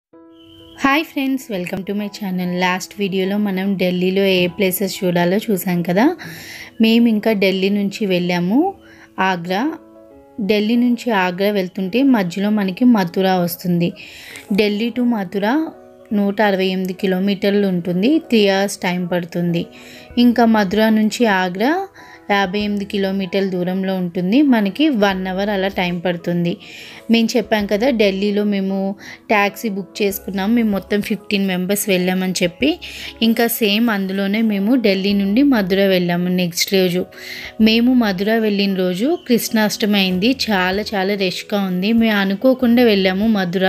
hi friends welcome to my channel last వీడియోలో మనం ఢిల్లీలో ఏ ప్లేసెస్ చూడాలో చూసాం కదా మేము ఇంకా ఢిల్లీ నుంచి వెళ్ళాము ఆగ్రా ఢిల్లీ నుంచి ఆగ్రా వెళ్తుంటే మధ్యలో మనకి మథుర వస్తుంది ఢిల్లీ టు మథుర నూట అరవై ఎనిమిది కిలోమీటర్లు ఉంటుంది త్రీ అవర్స్ టైం పడుతుంది ఇంకా మథుర నుంచి ఆగ్రా యాభై ఎనిమిది కిలోమీటర్ల దూరంలో ఉంటుంది మనకి వన్ అవర్ అలా టైం పడుతుంది మేము చెప్పాం కదా ఢిల్లీలో మేము ట్యాక్సీ బుక్ చేసుకున్నాం మేము మొత్తం ఫిఫ్టీన్ మెంబర్స్ వెళ్ళామని చెప్పి ఇంకా సేమ్ అందులోనే మేము ఢిల్లీ నుండి మధుర వెళ్ళాము నెక్స్ట్ రోజు మేము మధుర వెళ్ళిన రోజు కృష్ణాష్టమి అయింది చాలా చాలా రష్గా ఉంది మేము అనుకోకుండా వెళ్ళాము మధుర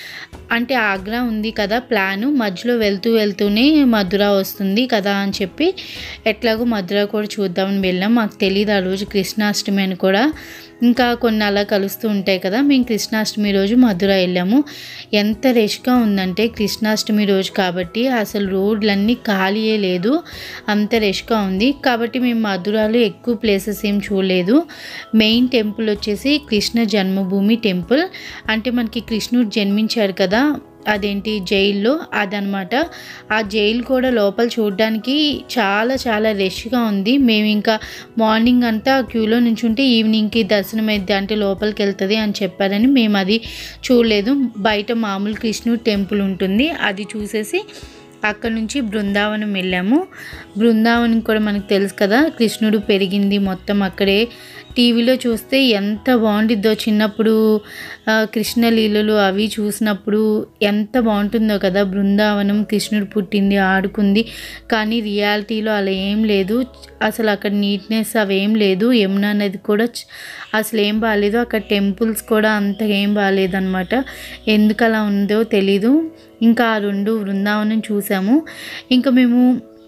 అంటే ఆగ్రా ఉంది కదా ప్లాను మధ్యలో వెళ్తూ వెళ్తూనే మధుర వస్తుంది కదా అని చెప్పి ఎట్లాగో మధుర కూడా చూద్దామని వెళ్ళాం మాకు తెలియదు ఆ రోజు కృష్ణాష్టమి అని కూడా ఇంకా కొన్ని అలా కలుస్తూ ఉంటాయి కదా మేము కృష్ణాష్టమి రోజు మధుర వెళ్ళాము ఎంత రష్గా ఉందంటే కృష్ణాష్టమి రోజు కాబట్టి అసలు రోడ్లన్నీ ఖాళీయే లేదు అంత రష్గా ఉంది కాబట్టి మేము మధురాలో ఎక్కువ ప్లేసెస్ ఏం చూడలేదు మెయిన్ టెంపుల్ వచ్చేసి కృష్ణ జన్మభూమి టెంపుల్ అంటే మనకి కృష్ణుడు జన్మించాడు కదా అదేంటి జైల్లో అదనమాట ఆ జైలు కూడా లోపల చూడడానికి చాలా చాలా రష్గా ఉంది మేము ఇంకా మార్నింగ్ అంతా క్యూలో నుంచి ఉంటే ఈవినింగ్కి దర్శనం అయితే అంటే లోపలికి వెళ్తుంది అని చెప్పారని మేము అది చూడలేదు బయట మామూలు కృష్ణుడు టెంపుల్ ఉంటుంది అది చూసేసి అక్కడ నుంచి బృందావనం వెళ్ళాము బృందావనం కూడా మనకు తెలుసు కదా కృష్ణుడు పెరిగింది మొత్తం అక్కడే టీవీలో చూస్తే ఎంత బాగుండిద్దో చిన్నప్పుడు కృష్ణ లీలలు అవి చూసినప్పుడు ఎంత బాగుంటుందో కదా బృందావనం కృష్ణుడు పుట్టింది ఆడుకుంది కానీ రియాలిటీలో అలా ఏం లేదు అసలు అక్కడ నీట్నెస్ అవి ఏం లేదు యమునా నది కూడా అసలు ఏం బాగాలేదు అక్కడ టెంపుల్స్ కూడా అంత ఏం బాగాలేదన్నమాట ఎందుకు అలా ఉందో తెలీదు ఇంకా ఆ రెండు బృందావనం చూసాము ఇంకా మేము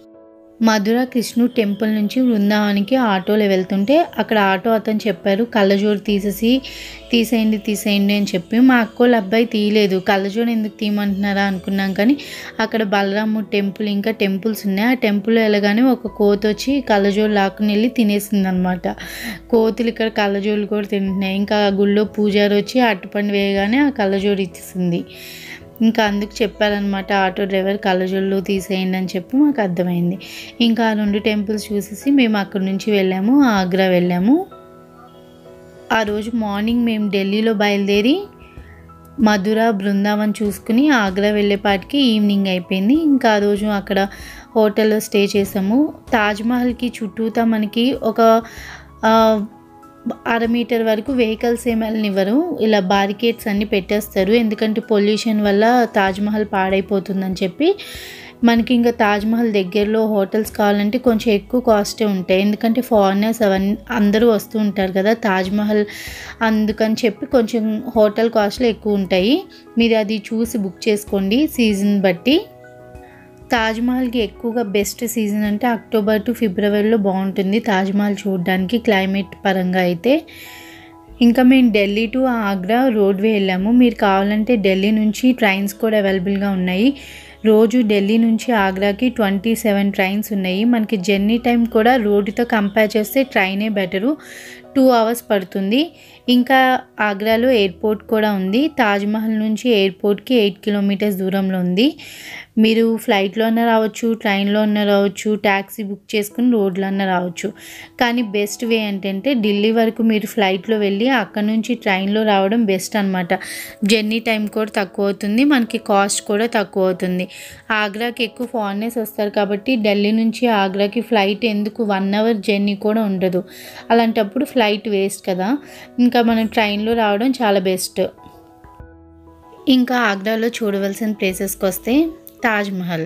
మధుర కృష్ణుడు టెంపుల్ నుంచి బృందావనికి ఆటోలో వెళ్తుంటే అక్కడ ఆటో అతను చెప్పారు కళ్ళజోడు తీసేసి తీసేయండి తీసేయండి అని చెప్పి మా అక్కోళ్ళ అబ్బాయి తీయలేదు కళ్ళజోడు ఎందుకు తీయమంటున్నారా అనుకున్నాం కానీ అక్కడ బలరాముడు టెంపుల్ ఇంకా టెంపుల్స్ ఉన్నాయి ఆ టెంపుల్ వెళ్ళగానే ఒక కోతి వచ్చి కళ్ళజోడు లాక్కుని వెళ్ళి తినేసింది అనమాట కోతులు ఇక్కడ కళ్ళజోళ్ళు కూడా తింటున్నాయి ఇంకా ఆ గుళ్ళో పూజారి వచ్చి అట్టుపండు వేయగానే ఆ కళ్ళజోడు ఇచ్చేసింది ఇంకా అందుకు చెప్పారనమాట ఆటో డ్రైవర్ కళ్ళజోళ్ళు తీసేయండి అని చెప్పి మాకు అర్థమైంది ఇంకా ఆ రెండు టెంపుల్స్ చూసేసి మేము అక్కడి నుంచి వెళ్ళాము ఆగ్రా వెళ్ళాము ఆ రోజు మార్నింగ్ మేము ఢిల్లీలో బయలుదేరి మధుర బృందావన్ చూసుకుని ఆగ్రా వెళ్ళేపాటికి ఈవినింగ్ అయిపోయింది ఇంకా ఆ రోజు అక్కడ హోటల్లో స్టే చేసాము తాజ్మహల్కి చుట్టూతా మనకి ఒక అర మీటర్ వరకు వెహికల్స్ ఏమి వెళ్ళనివ్వరు ఇలా బారికేడ్స్ అన్నీ పెట్టేస్తారు ఎందుకంటే పొల్యూషన్ వల్ల తాజ్మహల్ పాడైపోతుందని చెప్పి మనకి ఇంకా తాజ్మహల్ దగ్గరలో హోటల్స్ కావాలంటే కొంచెం ఎక్కువ కాస్టే ఉంటాయి ఎందుకంటే ఫారినర్స్ అవన్నీ అందరూ వస్తూ ఉంటారు కదా తాజ్మహల్ అందుకని చెప్పి కొంచెం హోటల్ కాస్ట్లు ఎక్కువ ఉంటాయి మీరు అది చూసి బుక్ చేసుకోండి సీజన్ బట్టి తాజ్మహల్కి ఎక్కువగా బెస్ట్ సీజన్ అంటే అక్టోబర్ టు ఫిబ్రవరిలో బాగుంటుంది తాజ్మహల్ చూడడానికి క్లైమేట్ పరంగా అయితే ఇంకా మేము ఢిల్లీ టు ఆగ్రా రోడ్వే వెళ్ళాము మీరు కావాలంటే ఢిల్లీ నుంచి ట్రైన్స్ కూడా అవైలబుల్గా ఉన్నాయి రోజు ఢిల్లీ నుంచి ఆగ్రాకి ట్వంటీ సెవెన్ ట్రైన్స్ ఉన్నాయి మనకి జర్నీ టైం కూడా రోడ్డుతో కంపేర్ చేస్తే ట్రైనే బెటరు టూ అవర్స్ పడుతుంది ఇంకా ఆగ్రాలో ఎయిర్పోర్ట్ కూడా ఉంది తాజ్మహల్ నుంచి ఎయిర్పోర్ట్కి ఎయిట్ కిలోమీటర్స్ దూరంలో ఉంది మీరు ఫ్లైట్లో అన్న రావచ్చు ట్రైన్లో అన్న రావచ్చు ట్యాక్సీ బుక్ చేసుకుని రోడ్లో అన్న రావచ్చు కానీ బెస్ట్ వే ఏంటంటే ఢిల్లీ వరకు మీరు ఫ్లైట్లో వెళ్ళి అక్కడ నుంచి ట్రైన్లో రావడం బెస్ట్ అనమాట జర్నీ టైం కూడా తక్కువ అవుతుంది మనకి కాస్ట్ కూడా తక్కువ అవుతుంది ఆగ్రాకి ఎక్కువ ఫారినర్స్ వస్తారు కాబట్టి ఢిల్లీ నుంచి ఆగ్రాకి ఫ్లైట్ ఎందుకు వన్ అవర్ జర్నీ కూడా ఉండదు అలాంటప్పుడు ఫ్లైట్ వేస్ట్ కదా ఇంకా మనం ట్రైన్లో రావడం చాలా బెస్ట్ ఇంకా ఆగ్రాలో చూడవలసిన ప్లేసెస్కి వస్తే తాజ్మహల్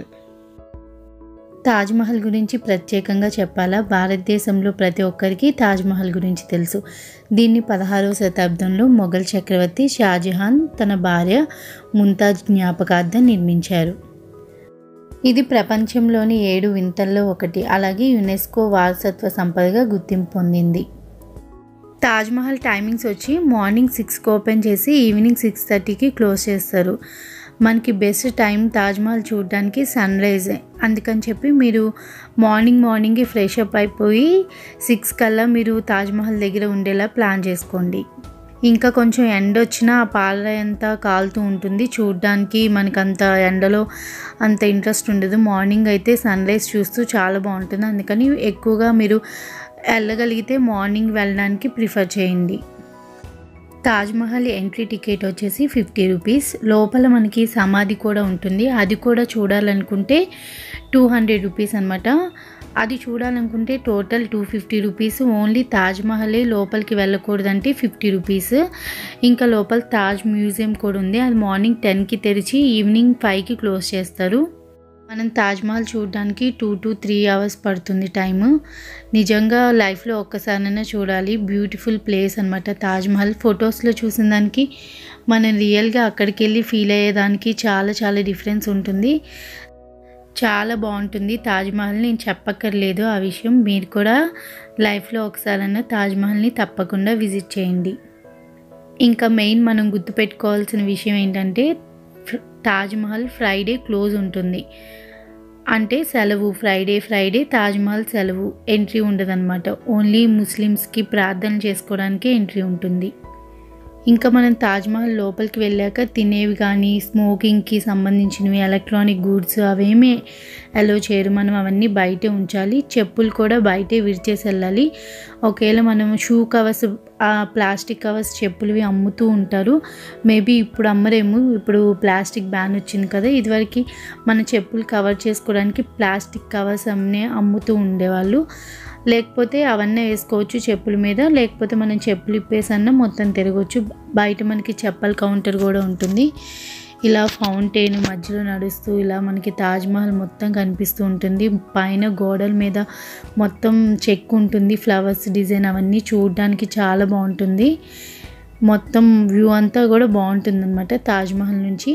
తాజ్మహల్ గురించి ప్రత్యేకంగా చెప్పాలా భారతదేశంలో ప్రతి ఒక్కరికి తాజ్మహల్ గురించి తెలుసు దీన్ని పదహారవ శతాబ్దంలో మొఘల్ చక్రవర్తి షాజహాన్ తన భార్య ముంతాజ్ జ్ఞాపకార్థం నిర్మించారు ఇది ప్రపంచంలోని ఏడు వింతల్లో ఒకటి అలాగే యునెస్కో వారసత్వ సంపదగా గుర్తింపు పొందింది తాజ్మహల్ టైమింగ్స్ వచ్చి మార్నింగ్ సిక్స్కి ఓపెన్ చేసి ఈవినింగ్ సిక్స్ థర్టీకి క్లోజ్ చేస్తారు మనకి బెస్ట్ టైం తాజ్మహల్ చూడడానికి సన్ రైజ్ అందుకని చెప్పి మీరు మార్నింగ్ మార్నింగే ఫ్రెష్ అప్ అయిపోయి సిక్స్ కల్లా మీరు తాజ్మహల్ దగ్గర ఉండేలా ప్లాన్ చేసుకోండి ఇంకా కొంచెం ఎండ వచ్చినా ఆ పాలరాయి అంతా కాలుతూ ఉంటుంది చూడ్డానికి మనకు అంత ఎండలో అంత ఇంట్రెస్ట్ ఉండదు మార్నింగ్ అయితే సన్ రైజ్ చూస్తూ చాలా బాగుంటుంది అందుకని ఎక్కువగా మీరు వెళ్ళగలిగితే మార్నింగ్ వెళ్ళడానికి ప్రిఫర్ చేయండి తాజ్మహల్ ఎంట్రీ టికెట్ వచ్చేసి ఫిఫ్టీ రూపీస్ లోపల మనకి సమాధి కూడా ఉంటుంది అది కూడా చూడాలనుకుంటే టూ హండ్రెడ్ రూపీస్ అనమాట అది చూడాలనుకుంటే total two fifty rupees only తాజ్మహలే లోపలికి వెళ్ళకూడదంటే ఫిఫ్టీ రూపీస్ ఇంకా లోపల తాజ్ మ్యూజియం కూడా ఉంది అది మార్నింగ్ టెన్కి తెరిచి ఈవినింగ్ ఫైవ్కి క్లోజ్ చేస్తారు మనం తాజ్మహల్ చూడడానికి టూ టు త్రీ అవర్స్ పడుతుంది టైము నిజంగా లైఫ్లో ఒక్కసారైనా చూడాలి బ్యూటిఫుల్ ప్లేస్ అనమాట తాజ్మహల్ ఫొటోస్లో చూసిన దానికి మనం రియల్గా అక్కడికి వెళ్ళి ఫీల్ అయ్యేదానికి చాలా చాలా డిఫరెన్స్ ఉంటుంది చాలా బాగుంటుంది తాజ్మహల్ నేను చెప్పక్కర్లేదు ఆ విషయం మీరు కూడా లైఫ్లో ఒకసారైనా తాజ్మహల్ని తప్పకుండా విజిట్ చేయండి ఇంకా మెయిన్ మనం గుర్తుపెట్టుకోవాల్సిన విషయం ఏంటంటే ఫ్- తాజ్మహల్ ఫ్రైడే క్లోజ్ ఉంటుంది అంటే సెలవు ఫ్రైడే ఫ్రైడే తాజ్మహల్ సెలవు ఎంట్రీ ఉండదన్నమాట ఓన్లీ ముస్లిమ్స్కి ప్రార్థన చేసుకోవడానికే ఎంట్రీ ఉంటుంది ఇంకా మనం తాజ్మహల్ లోపలికి వెళ్ళాక తినేవి కానీ స్మోకింగ్కి సంబంధించినవి ఎలక్ట్రానిక్ గూడ్స్ అవేమీ అలో చేయరు మనం అవన్నీ బయటే ఉంచాలి చెప్పులు కూడా బయటే విరిచేసి వెళ్ళాలి ఒకవేళ మనం షూ కవర్స్ ఆ ప్లాస్టిక్ కవర్స్ చెప్పులువి అమ్ముతూ ఉంటారు మేబీ ఇప్పుడు అమ్మరేమో ఇప్పుడు ప్లాస్టిక్ బ్యాన్ వచ్చింది కదా ఇదివరకు మన చెప్పులు కవర్ చేసుకోవడానికి ప్లాస్టిక్ కవర్స్ అమ్మే అమ్ముతూ ఉండేవాళ్ళు లేకపోతే అవన్నీ వేసుకోవచ్చు చెప్పుల మీద లేకపోతే మనం చెప్పులు ఇప్పేసన్నా మొత్తం తిరగవచ్చు బయట మనకి చెప్పల్ కౌంటర్ కూడా ఉంటుంది ఇలా ఫౌంటైన్ మధ్యలో నడుస్తూ ఇలా మనకి తాజ్మహల్ మొత్తం కనిపిస్తూ ఉంటుంది పైన గోడల మీద మొత్తం చెక్ ఉంటుంది ఫ్లవర్స్ డిజైన్ అవన్నీ చూడడానికి చాలా బాగుంటుంది మొత్తం వ్యూ అంతా కూడా బాగుంటుంది అనమాట తాజ్మహల్ నుంచి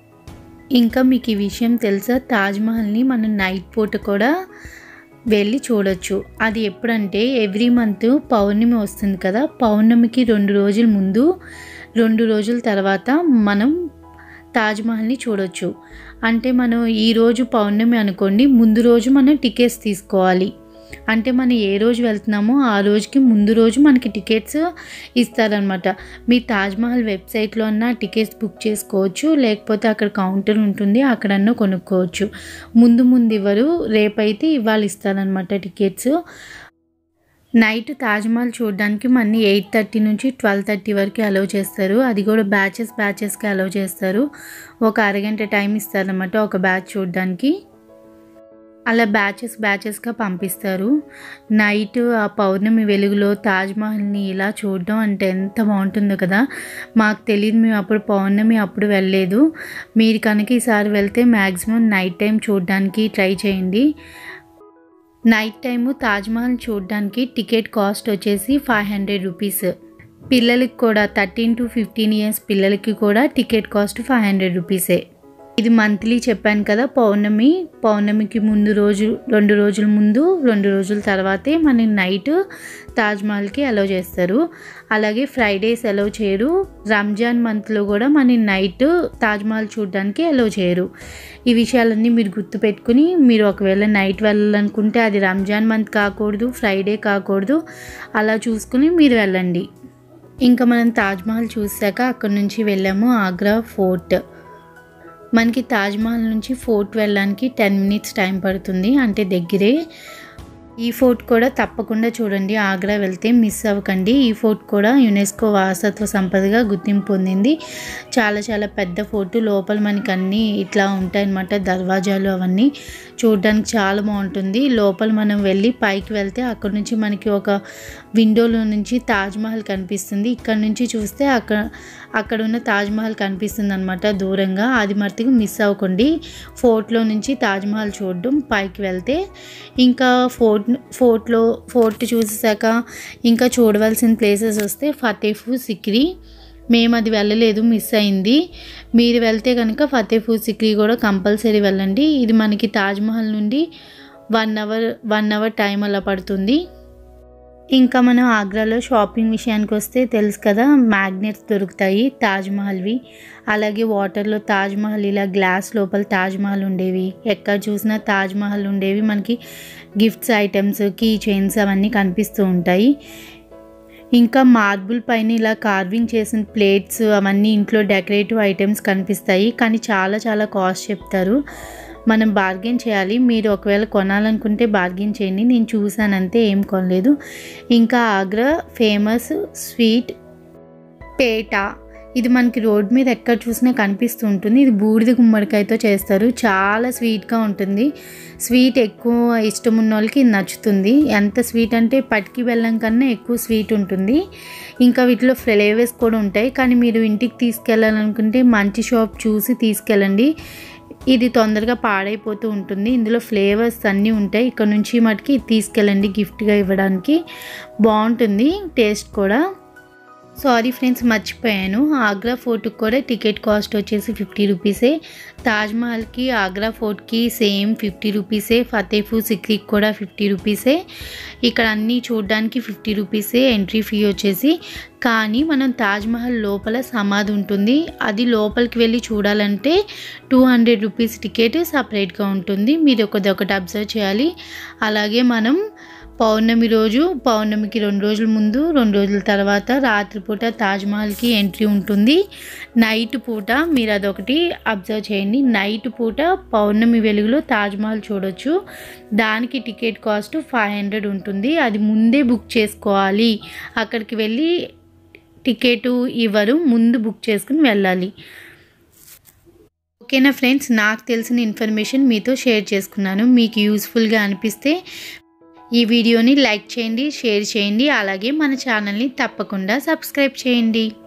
ఇంకా మీకు ఈ విషయం తెలుసా తాజ్మహల్ని మనం నైట్ పూట కూడా వెళ్ళి చూడొచ్చు అది ఎప్పుడంటే ఎవ్రీ మంత్ పౌర్ణమి వస్తుంది కదా పౌర్ణమికి రెండు రోజుల ముందు రెండు రోజుల తర్వాత మనం తాజ్మహల్ని చూడొచ్చు అంటే మనం ఈ రోజు పౌర్ణమి అనుకోండి ముందు రోజు మనం టికెట్స్ తీసుకోవాలి అంటే మనం ఏ రోజు వెళ్తున్నామో ఆ రోజుకి ముందు రోజు మనకి టికెట్స్ ఇస్తారనమాట మీ తాజ్మహల్ వెబ్సైట్లో అన్న టికెట్స్ బుక్ చేసుకోవచ్చు లేకపోతే అక్కడ కౌంటర్ ఉంటుంది అక్కడన్నా కొనుక్కోవచ్చు ముందు ముందు ఇవ్వరు రేపైతే ఇవాళ ఇస్తారనమాట టికెట్స్ నైట్ తాజ్మహల్ చూడడానికి మన ఎయిట్ థర్టీ నుంచి ట్వెల్వ్ థర్టీ వరకు అలౌ చేస్తారు అది కూడా బ్యాచెస్ బ్యాచెస్కి అలౌ చేస్తారు ఒక అరగంట టైం ఇస్తారనమాట ఒక బ్యాచ్ చూడడానికి అలా బ్యాచెస్ బ్యాచెస్గా పంపిస్తారు నైట్ ఆ పౌర్ణమి వెలుగులో తాజ్మహల్ని ఇలా చూడడం అంటే ఎంత బాగుంటుందో కదా మాకు తెలియదు మేము అప్పుడు పౌర్ణమి అప్పుడు వెళ్ళలేదు మీరు కనుక ఈసారి వెళ్తే మ్యాక్సిమం నైట్ టైం చూడడానికి ట్రై చేయండి నైట్ టైము తాజ్మహల్ చూడడానికి టికెట్ కాస్ట్ వచ్చేసి ఫైవ్ హండ్రెడ్ రూపీస్ పిల్లలకి కూడా థర్టీన్ టు ఫిఫ్టీన్ ఇయర్స్ పిల్లలకి కూడా టికెట్ కాస్ట్ ఫైవ్ హండ్రెడ్ రూపీసే ఇది మంత్లీ చెప్పాను కదా పౌర్ణమి పౌర్ణమికి ముందు రోజు రెండు రోజుల ముందు రెండు రోజుల తర్వాతే మన నైట్ తాజ్మహల్కి అలౌ చేస్తారు అలాగే ఫ్రైడేస్ అలౌ చేయరు రంజాన్ మంత్లో కూడా మన నైట్ తాజ్మహల్ చూడడానికి అలౌ చేయరు ఈ విషయాలన్నీ మీరు గుర్తుపెట్టుకుని మీరు ఒకవేళ నైట్ వెళ్ళాలనుకుంటే అది రంజాన్ మంత్ కాకూడదు ఫ్రైడే కాకూడదు అలా చూసుకుని మీరు వెళ్ళండి ఇంకా మనం తాజ్మహల్ చూసాక అక్కడ నుంచి వెళ్ళాము ఆగ్రా ఫోర్ట్ మనకి తాజ్మహల్ నుంచి ఫోర్ట్ వెళ్ళడానికి టెన్ మినిట్స్ టైం పడుతుంది అంటే దగ్గరే ఈ ఫోర్ట్ కూడా తప్పకుండా చూడండి ఆగ్రా వెళ్తే మిస్ అవ్వకండి ఈ ఫోర్ట్ కూడా యునెస్కో వారసత్వ సంపదగా గుర్తింపు పొందింది చాలా చాలా పెద్ద ఫోర్టు లోపల మనకి అన్నీ ఇట్లా ఉంటాయన్నమాట దర్వాజాలు అవన్నీ చూడడానికి చాలా బాగుంటుంది లోపల మనం వెళ్ళి పైకి వెళ్తే అక్కడ నుంచి మనకి ఒక విండోలో నుంచి తాజ్మహల్ కనిపిస్తుంది ఇక్కడ నుంచి చూస్తే అక్కడ అక్కడ ఉన్న తాజ్మహల్ కనిపిస్తుంది అనమాట దూరంగా అది మట్టుకు మిస్ అవ్వకండి ఫోర్ట్లో నుంచి తాజ్మహల్ చూడడం పైకి వెళ్తే ఇంకా ఫోర్ట్ ఫోర్ట్లో ఫోర్ట్ చూసాక ఇంకా చూడవలసిన ప్లేసెస్ వస్తే ఫతేపూర్ సిక్రీ మేము అది వెళ్ళలేదు మిస్ అయింది మీరు వెళ్తే కనుక ఫతేపూర్ సిక్రీ కూడా కంపల్సరీ వెళ్ళండి ఇది మనకి తాజ్మహల్ నుండి one hour one hour time అలా పడుతుంది ఇంకా మనం ఆగ్రాలో షాపింగ్ విషయానికి వస్తే తెలుసు కదా మ్యాగ్నెట్స్ దొరుకుతాయి తాజ్మహల్వి అలాగే వాటర్లో తాజ్మహల్ ఇలా గ్లాస్ లోపల తాజ్మహల్ ఉండేవి ఎక్కడ చూసినా తాజ్మహల్ ఉండేవి మనకి గిఫ్ట్స్ ఐటమ్స్ కీ చైన్స్ అవన్నీ కనిపిస్తూ ఉంటాయి ఇంకా మార్బుల్ పైన ఇలా కార్వింగ్ చేసిన ప్లేట్స్ అవన్నీ ఇంట్లో డెకరేటివ్ ఐటమ్స్ కనిపిస్తాయి కానీ చాలా చాలా కాస్ట్ చెప్తారు మనం బార్గెన్ చేయాలి మీరు ఒకవేళ కొనాలనుకుంటే బార్గెన్ చేయండి నేను చూసానంతే ఏం కొనలేదు ఇంకా ఆగ్రా ఫేమస్ స్వీట్ పేట ఇది మనకి రోడ్ మీద ఎక్కడ చూసినా కనిపిస్తూ ఉంటుంది ఇది బూడిద గుమ్మడికాయతో చేస్తారు చాలా స్వీట్గా ఉంటుంది స్వీట్ ఎక్కువ ఇష్టం ఉన్న వాళ్ళకి ఇది నచ్చుతుంది ఎంత స్వీట్ అంటే పటికి బెల్లం కన్నా ఎక్కువ స్వీట్ ఉంటుంది ఇంకా వీటిలో ఫ్లేవర్స్ కూడా ఉంటాయి కానీ మీరు ఇంటికి తీసుకెళ్ళాలనుకుంటే మంచి షాప్ చూసి తీసుకెళ్ళండి ఇది తొందరగా పాడైపోతూ ఉంటుంది ఇందులో ఫ్లేవర్స్ అన్నీ ఉంటాయి ఇక్కడ నుంచి మటుకి తీసుకెళ్ళండి గిఫ్ట్గా ఇవ్వడానికి బాగుంటుంది టేస్ట్ కూడా సారీ ఫ్రెండ్స్ మర్చిపోయాను ఆగ్రా ఫోర్ట్కి కూడా టికెట్ కాస్ట్ వచ్చేసి ఫిఫ్టీ రూపీసే తాజ్మహల్కి ఆగ్రా ఫోర్ట్కి సేమ్ ఫిఫ్టీ రూపీసే ఫతేపూర్ సిక్రీకి కూడా ఫిఫ్టీ రూపీసే ఇక్కడ అన్నీ చూడడానికి ఫిఫ్టీ రూపీసే ఎంట్రీ ఫీ వచ్చేసి కానీ మనం తాజ్మహల్ లోపల సమాధి ఉంటుంది అది లోపలికి వెళ్ళి చూడాలంటే టూ హండ్రెడ్ రూపీస్ టికెట్ సపరేట్గా ఉంటుంది మీరు ఒకటి ఒకటి అబ్జర్వ్ చేయాలి అలాగే మనం పౌర్ణమి రోజు పౌర్ణమికి రెండు రోజుల ముందు రెండు రోజుల తర్వాత రాత్రిపూట తాజ్మహల్కి ఎంట్రీ ఉంటుంది నైట్ పూట మీరు అదొకటి అబ్జర్వ్ చేయండి నైట్ పూట పౌర్ణమి వెలుగులో తాజ్మహల్ చూడొచ్చు దానికి టికెట్ కాస్ట్ ఫైవ్ హండ్రెడ్ ఉంటుంది అది ముందే బుక్ చేసుకోవాలి అక్కడికి వెళ్ళి టికెట్ ఇవ్వరు ముందు బుక్ చేసుకుని వెళ్ళాలి ఓకేనా ఫ్రెండ్స్ నాకు తెలిసిన ఇన్ఫర్మేషన్ మీతో షేర్ చేసుకున్నాను మీకు యూస్ఫుల్గా అనిపిస్తే ఈ వీడియోని లైక్ చేయండి షేర్ చేయండి అలాగే మన ఛానల్ని తప్పకుండా సబ్స్క్రైబ్ చేయండి